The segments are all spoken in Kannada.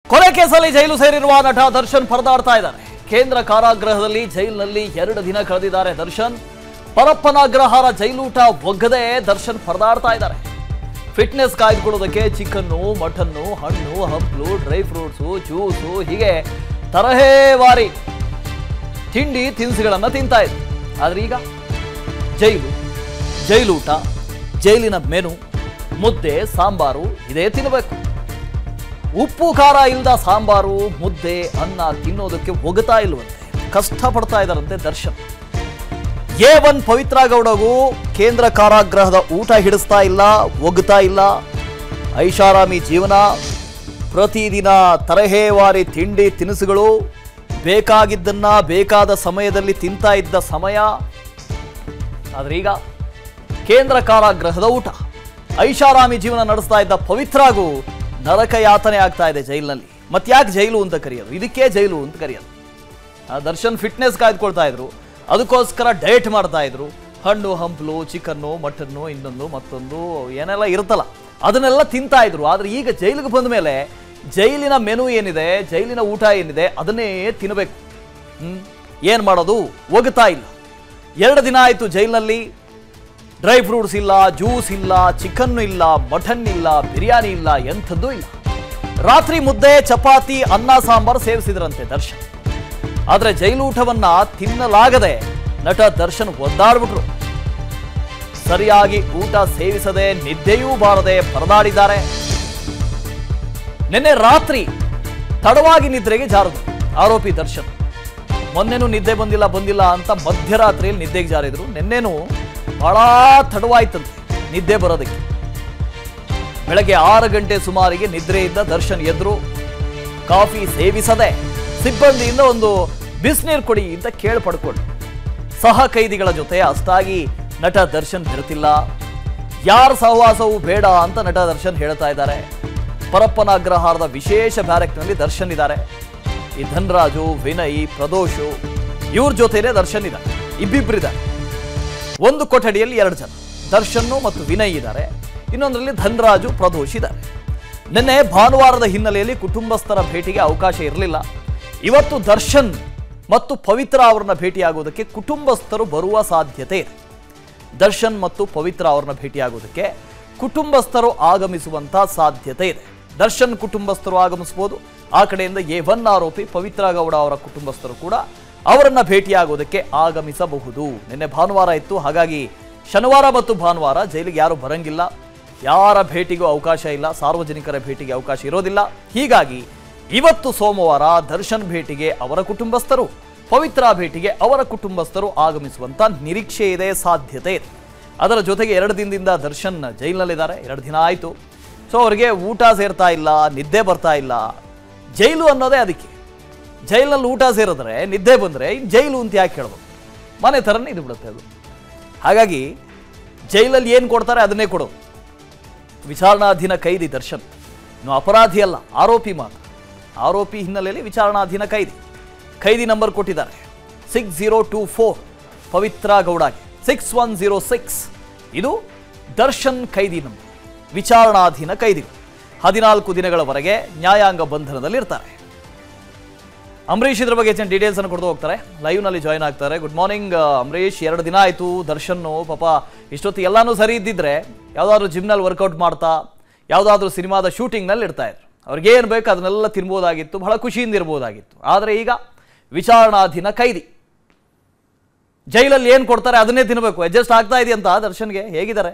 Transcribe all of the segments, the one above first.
ಕೊಲೆ ಕೇಸಲ್ಲಿ ಜೈಲು ಸೇರಿರುವ ನಟ ದರ್ಶನ್ ಪರದಾಡ್ತಾ ಇದ್ದಾರೆ ಕೇಂದ್ರ ಕಾರಾಗೃಹದಲ್ಲಿ ಜೈಲಿನಲ್ಲಿ ಎರಡು ದಿನ ಕಳೆದಿದ್ದಾರೆ ದರ್ಶನ್ ಪರಪ್ಪನಾಗ್ರಹಾರ ಜೈಲೂಟ ಒಗ್ಗದೆ ದರ್ಶನ್ ಪರದಾಡ್ತಾ ಇದ್ದಾರೆ ಫಿಟ್ನೆಸ್ ಕಾಯ್ದುಕೊಳ್ಳೋದಕ್ಕೆ ಚಿಕನ್ನು ಮಟನ್ನು ಹಣ್ಣು ಹಂಪ್ಲು ಡ್ರೈ ಫ್ರೂಟ್ಸು ಜ್ಯೂಸು ಹೀಗೆ ತರಹೇವಾರಿ ತಿಂಡಿ ತಿನಿಸುಗಳನ್ನ ತಿಂತಾ ಇದ್ರು ಆದ್ರೆ ಈಗ ಜೈಲು ಜೈಲೂಟ ಜೈಲಿನ ಮೆನು ಮುದ್ದೆ ಸಾಂಬಾರು ಇದೇ ತಿನ್ನಬೇಕು ಉಪ್ಪು ಖಾರ ಇಲ್ಲದ ಸಾಂಬಾರು ಮುದ್ದೆ ಅನ್ನ ತಿನ್ನೋದಕ್ಕೆ ಒಗತಾ ಇಲ್ವಂತೆ ಕಷ್ಟಪಡ್ತಾ ಇದ್ದಾರಂತೆ ದರ್ಶನ್ ಎ ಒನ್ ಪವಿತ್ರ ಗೌಡಗೂ ಕೇಂದ್ರ ಕಾರಾಗೃಹದ ಊಟ ಹಿಡಿಸ್ತಾ ಇಲ್ಲ ಒಗ್ತಾ ಇಲ್ಲ ಐಷಾರಾಮಿ ಜೀವನ ಪ್ರತಿದಿನ ತರಹೇವಾರಿ ತಿಂಡಿ ತಿನಿಸುಗಳು ಬೇಕಾಗಿದ್ದನ್ನ ಬೇಕಾದ ಸಮಯದಲ್ಲಿ ತಿಂತಾ ಇದ್ದ ಸಮಯ ಆದ್ರೆ ಈಗ ಕೇಂದ್ರ ಕಾರಾಗೃಹದ ಊಟ ಐಷಾರಾಮಿ ಜೀವನ ನಡೆಸ್ತಾ ಇದ್ದ ಪವಿತ್ರಾಗೂ ನರಕ ಯಾತನೆ ಆಗ್ತಾ ಇದೆ ಜೈಲಿನಲ್ಲಿ ಮತ್ಯಾಕೆ ಜೈಲು ಅಂತ ಕರೆಯೋದು ಇದಕ್ಕೆ ಜೈಲು ಅಂತ ಕರೆಯೋದು ಆ ದರ್ಶನ್ ಫಿಟ್ನೆಸ್ ಕಾಯ್ದುಕೊಳ್ತಾ ಇದ್ರು ಅದಕ್ಕೋಸ್ಕರ ಡಯಟ್ ಮಾಡ್ತಾ ಇದ್ರು ಹಣ್ಣು ಹಂಪಲು ಚಿಕನ್ನು ಮಟನ್ನು ಇನ್ನೊಂದು ಮತ್ತೊಂದು ಏನೆಲ್ಲ ಇರುತ್ತಲ್ಲ ಅದನ್ನೆಲ್ಲ ತಿಂತಾ ಇದ್ರು ಆದ್ರೆ ಈಗ ಜೈಲಿಗೆ ಬಂದ ಮೇಲೆ ಜೈಲಿನ ಮೆನು ಏನಿದೆ ಜೈಲಿನ ಊಟ ಏನಿದೆ ಅದನ್ನೇ ತಿನ್ನಬೇಕು ಹ್ಮ್ ಏನ್ ಮಾಡೋದು ಒಗ್ತಾ ಇಲ್ಲ ಎರಡು ದಿನ ಆಯ್ತು ಜೈಲಿನಲ್ಲಿ ಡ್ರೈ ಫ್ರೂಟ್ಸ್ ಇಲ್ಲ ಜ್ಯೂಸ್ ಇಲ್ಲ ಚಿಕನ್ ಇಲ್ಲ ಮಟನ್ ಇಲ್ಲ ಬಿರಿಯಾನಿ ಇಲ್ಲ ಎಂಥದ್ದೂ ಇಲ್ಲ ರಾತ್ರಿ ಮುದ್ದೆ ಚಪಾತಿ ಅನ್ನ ಸಾಂಬಾರ್ ಸೇವಿಸಿದ್ರಂತೆ ದರ್ಶನ್ ಆದ್ರೆ ಜೈಲೂಟವನ್ನ ತಿನ್ನಲಾಗದೆ ನಟ ದರ್ಶನ್ ಒದ್ದಾಡ್ಬಿಟ್ರು ಸರಿಯಾಗಿ ಊಟ ಸೇವಿಸದೆ ನಿದ್ದೆಯೂ ಬಾರದೆ ಪರದಾಡಿದ್ದಾರೆ ನಿನ್ನೆ ರಾತ್ರಿ ತಡವಾಗಿ ನಿದ್ರೆಗೆ ಜಾರದು ಆರೋಪಿ ದರ್ಶನ್ ಮೊನ್ನೆನೂ ನಿದ್ದೆ ಬಂದಿಲ್ಲ ಬಂದಿಲ್ಲ ಅಂತ ಮಧ್ಯರಾತ್ರಿಯಲ್ಲಿ ನಿದ್ದೆಗೆ ಜಾರಿದ್ರು ನಿನ್ನೆನೂ ಬಹಳ ತಡವಾಯ್ತಂತೆ ನಿದ್ದೆ ಬರೋದಕ್ಕೆ ಬೆಳಗ್ಗೆ ಆರು ಗಂಟೆ ಸುಮಾರಿಗೆ ನಿದ್ರೆಯಿಂದ ದರ್ಶನ್ ಎದ್ರು ಕಾಫಿ ಸೇವಿಸದೆ ಸಿಬ್ಬಂದಿಯಿಂದ ಒಂದು ಬಿಸಿನೀರು ಕೊಡಿ ಅಂತ ಕೇಳಿ ಪಡ್ಕೊಂಡು ಸಹ ಕೈದಿಗಳ ಜೊತೆ ಅಷ್ಟಾಗಿ ನಟ ದರ್ಶನ್ ಬೆರೆತಿಲ್ಲ ಯಾರ ಸಹವಾಸವೂ ಬೇಡ ಅಂತ ನಟ ದರ್ಶನ್ ಹೇಳ್ತಾ ಇದ್ದಾರೆ ಪರಪ್ಪನ ಅಗ್ರಹಾರದ ವಿಶೇಷ ಬ್ಯಾರೆಕ್ನಲ್ಲಿ ದರ್ಶನ್ ಇದ್ದಾರೆ ಈ ಧನ್ರಾಜು ವಿನಯ್ ಪ್ರದೋಷು ಇವ್ರ ಜೊತೆನೇ ದರ್ಶನ್ ಇದ್ದಾರೆ ಇಬ್ಬಿಬ್ರಿದ್ದಾರೆ ಒಂದು ಕೊಠಡಿಯಲ್ಲಿ ಎರಡು ಜನ ದರ್ಶನ್ನು ಮತ್ತು ವಿನಯ್ ಇದ್ದಾರೆ ಇನ್ನೊಂದರಲ್ಲಿ ಧನ್ರಾಜು ಪ್ರದೋಷ್ ಇದ್ದಾರೆ ನಿನ್ನೆ ಭಾನುವಾರದ ಹಿನ್ನೆಲೆಯಲ್ಲಿ ಕುಟುಂಬಸ್ಥರ ಭೇಟಿಗೆ ಅವಕಾಶ ಇರಲಿಲ್ಲ ಇವತ್ತು ದರ್ಶನ್ ಮತ್ತು ಪವಿತ್ರ ಅವರನ್ನ ಭೇಟಿಯಾಗೋದಕ್ಕೆ ಕುಟುಂಬಸ್ಥರು ಬರುವ ಸಾಧ್ಯತೆ ಇದೆ ದರ್ಶನ್ ಮತ್ತು ಪವಿತ್ರ ಅವರನ್ನ ಭೇಟಿಯಾಗೋದಕ್ಕೆ ಕುಟುಂಬಸ್ಥರು ಆಗಮಿಸುವಂತ ಸಾಧ್ಯತೆ ಇದೆ ದರ್ಶನ್ ಕುಟುಂಬಸ್ಥರು ಆಗಮಿಸಬಹುದು ಆ ಕಡೆಯಿಂದ ಎ ಒನ್ ಆರೋಪಿ ಪವಿತ್ರ ಗೌಡ ಅವರ ಕುಟುಂಬಸ್ಥರು ಕೂಡ ಅವರನ್ನ ಭೇಟಿಯಾಗೋದಕ್ಕೆ ಆಗಮಿಸಬಹುದು ನಿನ್ನೆ ಭಾನುವಾರ ಇತ್ತು ಹಾಗಾಗಿ ಶನಿವಾರ ಮತ್ತು ಭಾನುವಾರ ಜೈಲಿಗೆ ಯಾರು ಬರಂಗಿಲ್ಲ ಯಾರ ಭೇಟಿಗೂ ಅವಕಾಶ ಇಲ್ಲ ಸಾರ್ವಜನಿಕರ ಭೇಟಿಗೆ ಅವಕಾಶ ಇರೋದಿಲ್ಲ ಹೀಗಾಗಿ ಇವತ್ತು ಸೋಮವಾರ ದರ್ಶನ್ ಭೇಟಿಗೆ ಅವರ ಕುಟುಂಬಸ್ಥರು ಪವಿತ್ರ ಭೇಟಿಗೆ ಅವರ ಕುಟುಂಬಸ್ಥರು ಆಗಮಿಸುವಂತ ನಿರೀಕ್ಷೆ ಇದೆ ಸಾಧ್ಯತೆ ಇದೆ ಅದರ ಜೊತೆಗೆ ಎರಡು ದಿನದಿಂದ ದರ್ಶನ್ ಜೈಲಿನಲ್ಲಿದ್ದಾರೆ ಎರಡು ದಿನ ಆಯಿತು ಸೊ ಅವರಿಗೆ ಊಟ ಸೇರ್ತಾ ಇಲ್ಲ ನಿದ್ದೆ ಬರ್ತಾ ಇಲ್ಲ ಜೈಲು ಅನ್ನೋದೇ ಅದಕ್ಕೆ ಜೈಲಿನಲ್ಲಿ ಊಟ ಸೇರಿದ್ರೆ ನಿದ್ದೆ ಬಂದರೆ ಜೈಲು ಅಂತ ಯಾಕೆ ಕೇಳ್ಬೋದು ಮನೆ ಥರನೇ ಇದು ಬಿಡುತ್ತೆ ಅದು ಹಾಗಾಗಿ ಜೈಲಲ್ಲಿ ಏನು ಕೊಡ್ತಾರೆ ಅದನ್ನೇ ಕೊಡೋದು ವಿಚಾರಣಾಧೀನ ಕೈದಿ ದರ್ಶನ್ ಇನ್ನು ಅಪರಾಧಿ ಅಲ್ಲ ಆರೋಪಿ ಮಾತ್ರ ಆರೋಪಿ ಹಿನ್ನೆಲೆಯಲ್ಲಿ ವಿಚಾರಣಾಧೀನ ಕೈದಿ ಖೈದಿ ನಂಬರ್ ಕೊಟ್ಟಿದ್ದಾರೆ six zero two four Pavithra ಗೌಡಗೆ ಸಿಕ್ಸ್ ಒನ್ ಜೀರೋ ಸಿಕ್ಸ್ ಇದು ದರ್ಶನ್ ಖೈದಿ ನಂಬರ್ ವಿಚಾರಣಾಧೀನ ಕೈದಿಗಳು ಹದಿನಾಲ್ಕು ದಿನಗಳವರೆಗೆ ನ್ಯಾಯಾಂಗ ಬಂಧನದಲ್ಲಿರ್ತಾರೆ ಅಂಬರೀಷ್ ಇದ್ರ ಬಗ್ಗೆ ಹೆಚ್ಚಿನ ಡೀಟೇಲ್ಸ್ ಅನ್ನು ಕೊಡ್ತಾ ಹೋಗ್ತಾರೆ ಲೈವ್ ನಲ್ಲಿ ಜಾಯ್ನ್ ಆಗ್ತಾರೆ ಗುಡ್ ಮಾರ್ನಿಂಗ್ ಅಂಬರೀಷ್ ಎರಡು ದಿನ ಆಯ್ತು ದರ್ಶನ್ ಪಾಪ ಇಷ್ಟೊತ್ತು ಎಲ್ಲಾನು ಸರಿ ಇದ್ದಿದ್ರೆ ಯಾವ್ದಾದ್ರು ಜಿಮ್ನಲ್ಲಿ ವರ್ಕೌಟ್ ಮಾಡ್ತಾ ಯಾವ್ದಾದ್ರು ಸಿನಿಮಾದ ಶೂಟಿಂಗ್ ನಲ್ಲಿ ಇರ್ತಾ ಇದ್ರು ಅವ್ರಿಗೆ ಏನ್ ಬೇಕು ಅದನ್ನೆಲ್ಲ ತಿನ್ಬೋದಾಗಿತ್ತು ಬಹಳ ಖುಷಿಯಿಂದ ಇರ್ಬೋದಾಗಿತ್ತು ಆದ್ರೆ ಈಗ ವಿಚಾರಣಾಧೀನ ಕೈದಿ ಜೈಲಲ್ಲಿ ಏನ್ ಕೊಡ್ತಾರೆ ಅದನ್ನೇ ತಿನ್ಬೇಕು ಅಡ್ಜಸ್ಟ್ ಆಗ್ತಾ ಇದೆಯಂತ ದರ್ಶನ್ಗೆ ಹೇಗಿದ್ದಾರೆ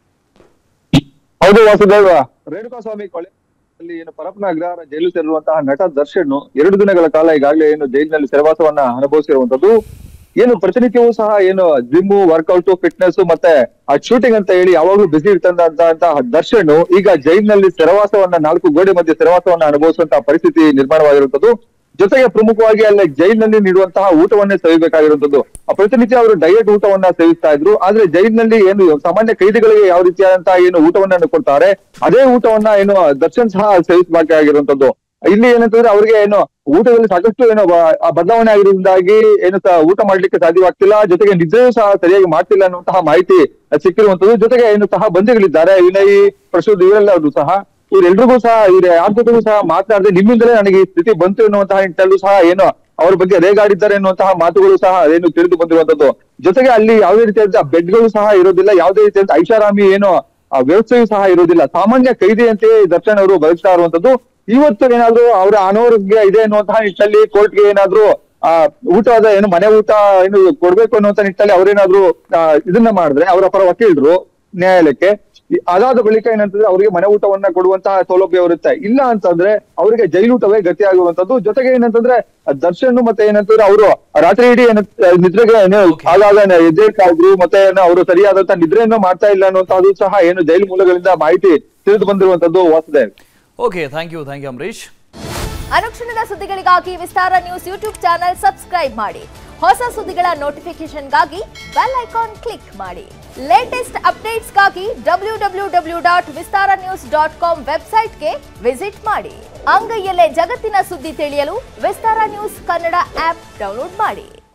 ಹೌದು ವಾಸುದೇವ ರೇಣುಕಾಸ್ವಾಮಿ ಕೊಲೆಯಲ್ಲಿ ಏನು ಪರಪ್ಪನ ಅಗ್ರಹಾರ ಜೈಲು ಸೇರಿರುವಂತಹ ನಟ ದರ್ಶನ್ ಎರಡು ದಿನಗಳ ಕಾಲ ಈಗಾಗಲೇ ಏನು ಜೈಲಿನಲ್ಲಿ ಸೆರವಾಸವನ್ನ ಅನುಭವಿಸಿರುವಂತದ್ದು ಏನು ಪ್ರತಿನಿತ್ಯವೂ ಸಹ ಏನು ಜಿಮ್ ವರ್ಕೌಟ್ ಫಿಟ್ನೆಸ್ ಮತ್ತೆ ಆ ಶೂಟಿಂಗ್ ಅಂತ ಹೇಳಿ ಯಾವಾಗ್ಲೂ ಬಿಸಿ ಇರ್ತಂತಹ ದರ್ಶನ್ ಈಗ ಜೈಲಿನಲ್ಲಿ ಸೆರವಾಸವನ್ನ ನಾಲ್ಕು ಗೋಡೆ ಮಧ್ಯೆ ಸೆರವಾಸವನ್ನ ಅನುಭವಿಸುವಂತಹ ಪರಿಸ್ಥಿತಿ ನಿರ್ಮಾಣವಾಗಿರುವಂತದ್ದು ಜೊತೆಗೆ ಪ್ರಮುಖವಾಗಿ ಅಲ್ಲಿ ಜೈಲಿನಲ್ಲಿ ನೀಡುವಂತಹ ಊಟವನ್ನೇ ಸೇವಿಸಬೇಕಾಗಿರುವಂತದ್ದು ಆ ಪ್ರತಿನಿತ್ಯ ಅವರು ಡಯಟ್ ಊಟವನ್ನ ಸೇವಿಸ್ತಾ ಇದ್ರು ಆದ್ರೆ ಜೈಲಿನಲ್ಲಿ ಏನು ಸಾಮಾನ್ಯ ಕೈದಿಗಳಿಗೆ ಯಾವ ರೀತಿಯಾದಂತಹ ಏನು ಊಟವನ್ನ ಕೊಡ್ತಾರೆ ಅದೇ ಊಟವನ್ನ ಏನು ದರ್ಶನ್ ಸಹ ಸೇವಿಸಬೇಕಾಗಿರುವಂತದ್ದು ಇಲ್ಲಿ ಏನಂತಂದ್ರೆ ಅವ್ರಿಗೆ ಏನು ಊಟದಲ್ಲಿ ಸಾಕಷ್ಟು ಏನು ಬ- ಆ ಬದಲಾವಣೆ ಆಗಿರೋದ್ರಿಂದಾಗಿ ಏನು ಸಹ ಊಟ ಮಾಡ್ಲಿಕ್ಕೆ ಸಾಧ್ಯವಾಗ್ತಿಲ್ಲ ಜೊತೆಗೆ ನಿದ್ರೆಯೂ ಸಹ ಸರಿಯಾಗಿ ಮಾಡ್ತಿಲ್ಲ ಅನ್ನುವಂತಹ ಮಾಹಿತಿ ಸಿಕ್ಕಿರುವಂತದ್ದು ಜೊತೆಗೆ ಏನು ಸಹ ಬಂದಿಗಳಿದ್ದಾರೆ ವಿನಯ್ ಪ್ರಸೂದ್ ಇವರೆಲ್ಲರೂ ಸಹ ಇವ್ರೆಲ್ರಿಗೂ ಸಹ ಇವ್ರ ಯಾರ ಜೊತೆಗೂ ಸಹ ಮಾತನಾಡದೆ ನಿಮ್ಮಿಂದಲೇ ನನಗೆ ಈ ಸ್ಥಿತಿ ಬಂತು ಎನ್ನುವಂತಹ ನಿಟ್ಟಲ್ಲೂ ಸಹ ಏನು ಅವ್ರ ಬಗ್ಗೆ ರೇಗಾಡಿದ್ದಾರೆ ಎನ್ನುವಂತಹ ಮಾತುಗಳು ಸಹ ಏನು ತಿಳಿದು ಬಂದಿರುವಂತದ್ದು ಜೊತೆಗೆ ಅಲ್ಲಿ ಯಾವುದೇ ರೀತಿಯಾದ ಬೆಡ್ಗಳು ಸಹ ಇರೋದಿಲ್ಲ ಯಾವುದೇ ರೀತಿಯಾದ ಐಷಾರಾಮಿ ಏನು ಆ ವ್ಯವಸ್ಥೆಯೂ ಸಹ ಇರುವುದಿಲ್ಲ ಸಾಮಾನ್ಯ ಕೈದಿಯಂತೆ ದರ್ಶನ್ ಅವರು ಬದುಕ್ತಾ ಇರುವಂತದ್ದು ಇವತ್ತು ಏನಾದ್ರು ಅವರ ಅನಾರೋಗ್ಯ ಇದೆ ಅನ್ನುವಂತಹ ನಿಟ್ಟಲ್ಲಿ ಕೋರ್ಟ್ಗೆ ಏನಾದ್ರು ಆ ಊಟದ ಏನು ಮನೆ ಊಟ ಏನು ಕೊಡ್ಬೇಕು ಅನ್ನುವಂತ ನಿಟ್ಟಲ್ಲಿ ಅವ್ರೇನಾದ್ರು ಆ, ಇದನ್ನ ಮಾಡಿದ್ರೆ ಅವರ ಪರ ವಕೀಲರು ನ್ಯಾಯಾಲಯಕ್ಕೆ ಈ- ಅದಾದ ಬಳಿಕ ಏನಂತಂದ್ರೆ ಅವರಿಗೆ ಮನೆ ಊಟವನ್ನ ಕೊಡುವಂತಹ ಸೌಲಭ್ಯ ಇರುತ್ತೆ ಇಲ್ಲ ಅಂತಂದ್ರೆ ಅವರಿಗೆ ಜೈಲೂಟವೇ ಗತಿ ಆಗುವಂತದ್ದು ಜೊತೆಗೆ ಏನಂತಂದ್ರೆ ಆ ದರ್ಶನ್ ಮತ್ತೆ ಏನಂತಂದ್ರೆ ಅವರು ರಾತ್ರಿ ಇಡೀ ಏನ ನಿದ್ರೆಗೆ ಏನು Okay. ಆಗಾಗ ಎದ್ದೇಳ್ತಾ ಇದ್ರು ಮತ್ತೆ ಏನು ಅವರು ಸರಿಯಾದಂತ ನಿದ್ರೆಯನ್ನು ಮಾಡ್ತಾ ಇಲ್ಲ ಅನ್ನುವಂತಹದ್ದು ಸಹ ಏನು ಜೈಲು ಮೂಲಗಳಿಂದ ಮಾಹಿತಿ ತಿಳಿದು ಬಂದಿರುವಂತದ್ದು Vasudev okay thank you thank you Ambareesh ಅನುಕ್ಷಣದ ಸುದ್ದಿಗಳಿಗಾಗಿ Vistara news YouTube channel subscribe ಮಾಡಿ ಹೊಸ ಸುದ್ದಿಗಳ ನೋಟಿಫಿಕೇಶನ್ಗಾಗಿ ಬೆಲ್ ಐಕಾನ್ ಕ್ಲಿಕ್ ಮಾಡಿ ಲೇಟೆಸ್ಟ್ ಅಪ್ಡೇಟ್ಸ್ಗಾಗಿ W W W dot Vistara news dot com ವೆಬ್ಸೈಟ್ಗೆ ವಿಸಿಟ್ ಮಾಡಿ ಅಂಗೈಯಲ್ಲೇ ಜಗತ್ತಿನ ಸುದ್ದಿ ತಿಳಿಯಲು Vistara news Kannada app download ಮಾಡಿ